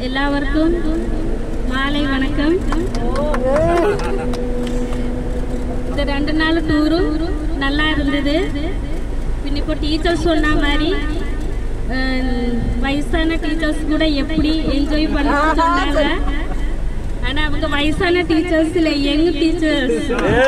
எல்லாருக்கும் மாலை வணக்கம் இந்த ரெண்டு நாள் டூரும் நல்லா இருந்தது பின்ன இப்போ டீச்சர்ஸ் சொன்ன மாதிரி அஹ், வயசான டீச்சர்ஸ் கூட எப்படி என்ஜாய் பண்ணணும்னு சொன்னாங்க ஆனா அவங்க வயசான டீச்சர்ஸ் இல்ல யங் டீச்சர்ஸ்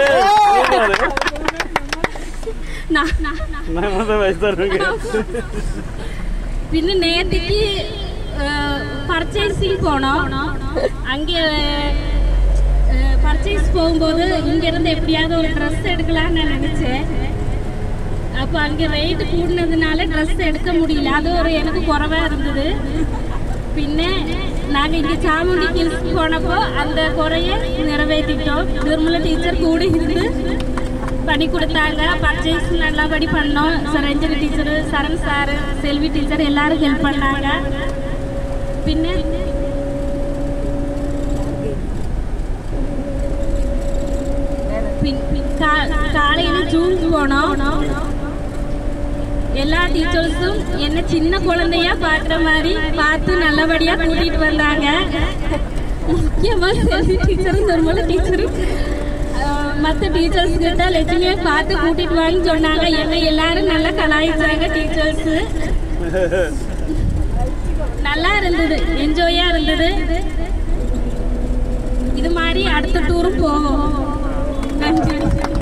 நான் நம்ம வயசானவங்க പിന്നെ നേരത്തേക്ക് പർച്ചേസിങ് പോണോ அங்கே பர்ச்சேஸ் போகும்போது இங்கேருந்து எப்படியாவது ஒரு ட்ரெஸ் எடுக்கலாம்னு நான் நினச்சேன் அப்போ அங்கே ரேட்டு கூடினதுனால ட்ரெஸ் எடுக்க முடியல அது ஒரு எனக்கு குறைவாக இருந்தது പിന്നെ நாங்கள் இங்கே சாமுண்டி ஹில்ஸ் போனப்போ அந்த குறைய நிறைவேற்றிட்டோம் நிர்மலா டீச்சர் கூட இருந்து பண்ணி கொடுத்தாங்க பர்ச்சேஸ் நல்லபடி பண்ணோம் Saranjani teacher Saran sir Selvi teacher எல்லாரும் ஹெல்ப் பண்ணாங்க பின்ன பின்- பின் கா- காலையில ஜூன் போனோம் எல்லா டீச்சர்ஸும் என்ன சின்ன குழந்தையா பாக்குற மாதிரி பார்த்து நல்லபடியா கூட்டிட்டு வந்தாங்க முக்கியமா செல்வி டீச்சரும் நிர்மலா டீச்சரும் மற்ற டீச்சர்ஸ் கிட்ட லட்சுமியை பார்த்து கூட்டிட்டு வாங்கன்னு சொன்னாங்க என்ன எல்லாரும் நல்லா கலாய்ச்சாங்க டீச்சர்ஸ் நல்லா இருந்தது என்ஜாயா இருந்தது இது மாதிரி அடுத்த டூரும் போவோம் நன்றி